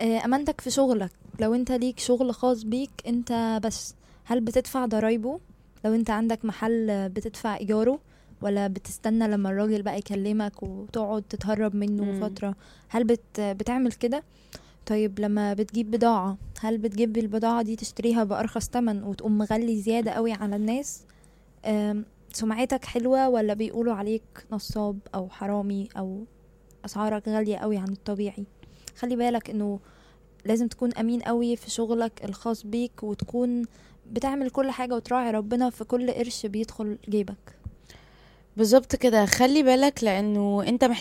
آه، امانتك في شغلك لو انت ليك شغل خاص بيك انت بس هل بتدفع ضرايبه لو انت عندك محل بتدفع ايجاره ولا بتستنى لما الراجل بقى يكلمك وتقعد تتهرب منه مم. فترة هل بت بتعمل كده طيب لما بتجيب بضاعة هل بتجيب البضاعة دي تشتريها بأرخص تمن وتقوم مغلي زيادة قوي على الناس أم، سمعتك حلوة ولا بيقولوا عليك نصاب أو حرامي أو أسعارك غالية قوي عن الطبيعي خلي بالك انه لازم تكون امين قوي في شغلك الخاص بيك وتكون بتعمل كل حاجة وتراعي ربنا في كل قرش بيدخل جيبك بالظبط كده خلي بالك لانه انت محتاج